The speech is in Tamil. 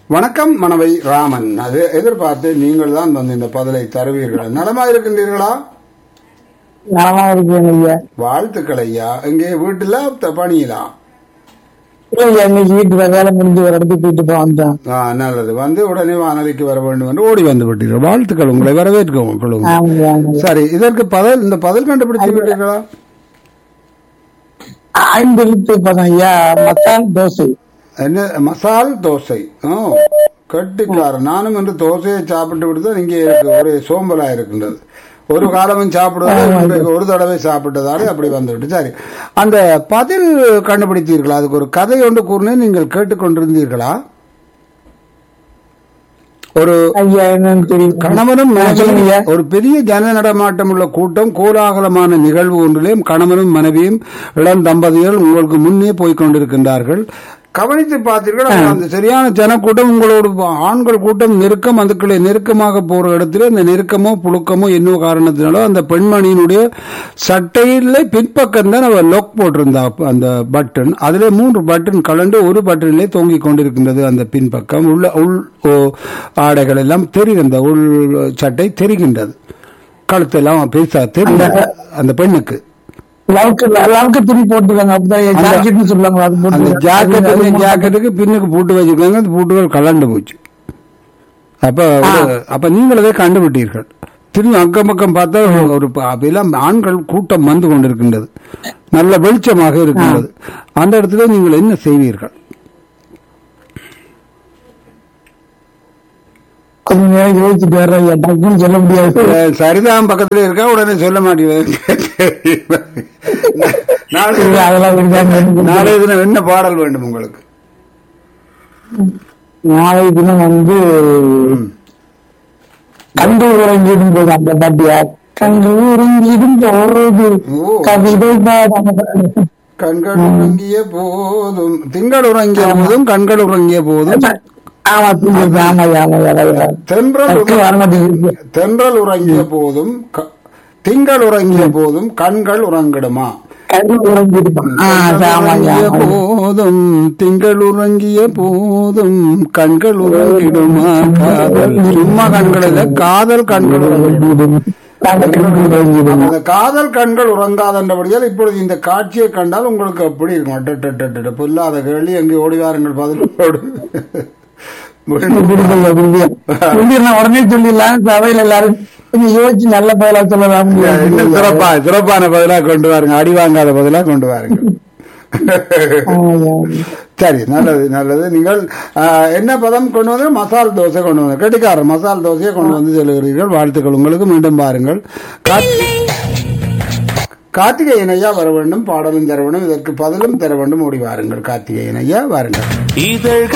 வணக்கம் மனவை ராமன் அது எதிர்பார்த்து நீங்கள் தான் வந்து இந்த பதிலை தருவீர்கள் நலமா இருக்கின்றீர்களா நலமா இருக்கேன் ஐயா வாழ்த்துக்கள் ஐயா இங்கே வீட்டுல த- பணியிலா இல்லையா இன்னைக்கு வீட்டுல வேலை முடிஞ்சு ஒரு இடத்துக்கு போயிட்டு போய் வந்தேன் ஆ, நல்லது வந்து உடனே வானொலிக்கு வர வேண்டும் என்று ஓடி வந்து விட்டீர்கள் வாழ்த்துக்கள் உங்களை வரவேற்கவும் இப்பொழுது ஆமாங்க, ஆமாங்க. சரி இதற்கு பதில் இந்த பதில் கண்டுபிடித்து விட்டீர்களா ஐந்து எழுத்து பதம் ஐயா மசால் தோசை என்ன மசால் தோசை ஓ கட்டிக்காரன் நானும் இன்று தோசையை சாப்பிட்டு விட்டு தான் இங்கே இருக்கு ஒரே சோம்பலா இருக்கின்றது ஒரு காலமும் சாப்பிடுவது இன்றைக்கு ஒரு தடவை சாப்பிட்டதாலே அப்படி வந்துவிட்டு சரி அந்த பதில் கண்டுபிடித்தீர்களா அதுக்கு ஒரு கதை ஒன்று கூறினேன் நீங்கள் கேட்டுக்கொண்டிருந்தீர்களா ஒரு ஐயா என்னன்னு தெரியும் கணவனும் சொல்லுங்க மனைவியும் ஐயா. ஒரு பெரிய ஜன நடமாட்டம் உள்ள கூட்டம் கோலாகலமான நிகழ்வு ஒன்றிலேயும் கணவனும் மனைவியும் இளம் தம்பதிகள் உங்களுக்கு முன்னே போய்க் கொண்டிருக்கின்றார்கள் கவனித்து பார்த்தீர்கள் அது அந்த சரியான ஜனக்கூட்டம் உங்களோட ஆண்கள் கூட்டம் நெருக்கம் அதுக்குள்ளே நெருக்கமாக போற இடத்துல அந்த நெருக்கமோ புழுக்கமோ என்னோ காரணத்தினாலோ அந்த பெண்மணியினுடைய சட்டையில பின்பக்கம் தான் அவர் லொக் போட்டிருந்தா அந்த பட்டன் அதுல மூன்று பட்டன் கலந்து ஒரு பட்டனிலே தொங்கிக் கொண்டிருக்கின்றது அந்த பின்பக்கம் உள்ள உள் ஓ, ஆடைகள் எல்லாம் தெரிகின்ற உள் சட்டை தெரிகின்றது கழுத்தெல்லாம் பெருசா தெரிகிறது அந்த பெண்ணுக்கு லவுக்கு லவுக்கு துணி போட்டுருக்காங்க அப்படிதான் ஜாக்கெட்னு சொல்லுவாங்க அது அந்த போட்டு ஜாக்கெட் ஜாக்கெட்டுக்கு பின்னுக்கு பூட்டு வச்சிருக்காங்க அந்த பூட்டுகள் கலண்டு போச்சு அப்ப ஒரு- அப்ப நீங்கள் அதை கண்டுபிட்டீர்கள் திரும்ப அக்கம் பக்கம் பார்த்தா ஒரு ப- அப்பெல்லாம் ஆண்கள் கூட்டம் வந்து கொண்டிருக்கின்றது நல்ல வெளிச்சமாக இருக்கின்றது அந்த இடத்துல நீங்கள் என்ன செய்வீர்கள் கொஞ்ச நேரம் யோசிச்சுட்டு வர்றேன் ஐயா டக்குன்னு சொல்ல முடியாது அஹ் சரிதான் பக்கத்துல இருக்கா உடனே சொல்ல மாட்டேங்குது நாளை இல்ல, அதெல்லாம் இருக்காங்க நாளைய தினம் என்ன பாடல் வேண்டும் உங்களுக்கு நாளை தினம் வந்து கண்டு உறங்கிடும் போது அந்த பாட்டியா கண்டு உறங்கிடும் போது ஓ. கவிதை பாடாத கண்கள் உறங்கிய போதும் திங்கள் உறங்கிய போதும் கண்கள் உறங்கிய போதும் ஆமா தூங்கிருக்கு ஆமா ஆமா ஆமா தென்றல் டக்கு உற- வர மாட்டேங்குது தென்றல் உறங்கிய போதும் க- திங்கள் உறங்கிய போதும் கண்கள் உறங்கிடுமா கண்டு உறங்கிடுப்பான் ஆமா உறங்கிய ஆமா போதும் திங்கள் உறங்கிய போதும் கண்கள் உறங்கிடுமா காதல் சும்மா கண்கள் இல்ல காதல் கண்கள் உறங்கிடும் அந்த காதல் கண்கள் உறங்காதன்றபடியால் இப்பொழுது இந்த காட்சியை கண்டால் உங்களுக்கு எப்படி இருக்கும் அட்டட்டட்டட்ட புல்லாத கேள்வி எங்கே ஓடி வாருங்கள் பதிலோடு நான் உடனே சொல்லிடலாம் சபையில எல்லாரும் கொஞ்சம் யோசிச்சு நல்ல பதிலா சொல்லலாம் இன்னும் சிறப்பா சிறப்பான பதிலா கொண்டு வாருங்க அடி வாங்காத பதிலா கொண்டு வாருங்க சரி நல்லது நல்லது நீங்கள் ஆ, என்ன பதம் கொண்டு வந்து மசால் தோசை கொண்டு வந்து கெட்டிக்காரர் மசால் தோசையை கொண்டு வந்து சொல்லுகிறீர்கள் வாழ்த்துக்கள் உங்களுக்கு மீண்டும் பாருங்கள் கார்த்தி- கார்த்திகேயன் ஐயா வர வேண்டும் பாடலும் தர வேண்டும் இதற்கு பதிலும் தர வேண்டும் ஓடி வாருங்கள் கார்த்திகேயன் ஐயா வாருங்கள் இதழ்கள்